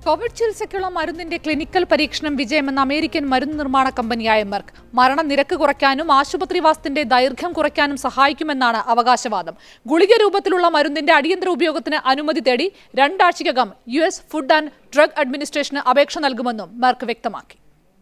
Covid ചികിത്സയ്ക്കുള്ള മരുന്നിന്റെ clinical പരീക്ഷണം വിജയമെന്ന American മരുന്ന് നിർമ്മാണ കമ്പനിയായ മെർക്ക് മരണനിരക്ക് കുറയ്ക്കാനും ആശുപത്രിവാസത്തിന്റെ ദൈർഘ്യം കുറയ്ക്കാനും സഹായിക്കുമെന്നാണ് അവകാശവാദം ഗുളിക രൂപത്തിലുള്ള മരുന്നിന്റെ അടിയന്തര ഉപയോഗത്തിന് അനുമതി തേടി രണ്ടാഴ്ചയ്ക്കകം U S food and drug അഡ്മിനിസ്ട്രേഷന് അപേക്ഷ നൽകുമെന്നും മെർക്ക് വ്യക്തമാക്കി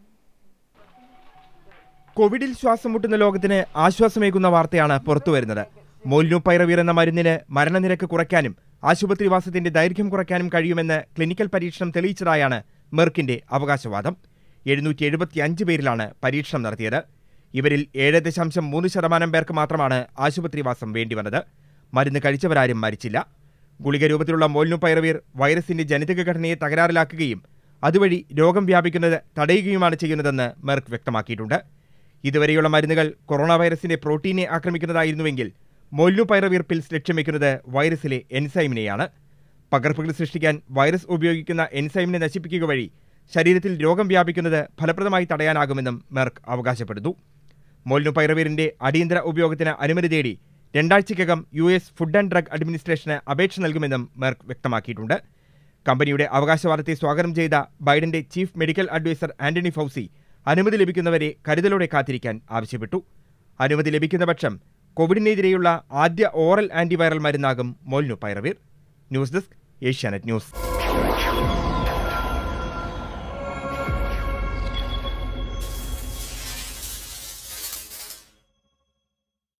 കോവിഡിൽ ശ്വാസം മുട്ടുന്ന ലോകത്തിന് ആശ്വാസമേകുന്ന വാർത്തയാണ് പുറത്തുവരുന്നത് മോലിനുപൈറവീർ എന്ന മരുന്നിന് മരണനിരക്ക് കുറയ്ക്കാനും ആശുപത്രിവാസത്തിന്റെ ദൈർഘ്യം കുറയ്ക്കാനും കഴിയുമെന്ന് ക്ലിനിക്കൽ പരീക്ഷണം തെളിയിച്ചതായാണ് മെർക്കിന്റെ അവകാശവാദം എഴുന്നൂറ്റി എഴുപത്തിയഞ്ച് പേരിലാണ് പരീക്ഷണം നടത്തിയത് ഇവരിൽ ഏഴ് ദശാംശം മൂന്ന് ശതമാനം പേർക്ക് മാത്രമാണ് ആശുപത്രിവാസം വേണ്ടിവന്നത് മരുന്ന് കഴിച്ചവരാരും മരിച്ചില്ല ഗുളിക രൂപത്തിലുള്ള മോലിനുപൈറവീർ വൈറസിന്റെ ജനിതക ഘടനയെ തകരാറിലാക്കുകയും അതുവഴി രോഗം വ്യാപിക്കുന്നത് തടയുകയുമാണ് ചെയ്യുന്നതെന്ന് മെർക്ക് വ്യക്തമാക്കിയിട്ടുണ്ട് ഇതുവരെയുള്ള മരുന്നുകൾ കൊറോണ വൈറസിന്റെ പ്രോട്ടീനെ ആക്രമിക്കുന്നതായിരുന്നുവെങ്കിൽ മൊല്ലുപൈറവീർ പിൽസ് ലക്ഷ്യം വെക്കുന്നത് വൈറസിലെ എൻസൈമിനെയാണ് പകർപ്പുകൾ സൃഷ്ടിക്കാൻ വൈറസ് ഉപയോഗിക്കുന്ന എൻസൈമിനെ നശിപ്പിക്കുക വഴി ശരീരത്തിൽ രോഗം വ്യാപിക്കുന്നത് ഫലപ്രദമായി തടയാനാകുമെന്നും മെർക്ക് അവകാശപ്പെടുന്നു മോലിനുപൈറവീറിന്റെ അടിയന്തര ഉപയോഗത്തിന് അനുമതി തേടി രണ്ടാഴ്ചയ്ക്കകം U S food and drug അഡ്മിനിസ്ട്രേഷന് അപേക്ഷ നൽകുമെന്നും മെർക്ക് വ്യക്തമാക്കിയിട്ടുണ്ട് കമ്പനിയുടെ അവകാശവാദത്തെ സ്വാഗതം ചെയ്ത ബൈഡന്റെ chief medical adviser Anthony Fauci അനുമതി ലഭിക്കുന്നവരെ കരുതലോടെ കാത്തിരിക്കാൻ ആവശ്യപ്പെട്ടു അനുമതി ലഭിക്കുന്ന പക്ഷം കോവിഡിനെതിരെയുള്ള ആദ്യ ഓറൽ ആന്റിവൈറൽ മരുന്നാകും molnupiravir news desk Asianet news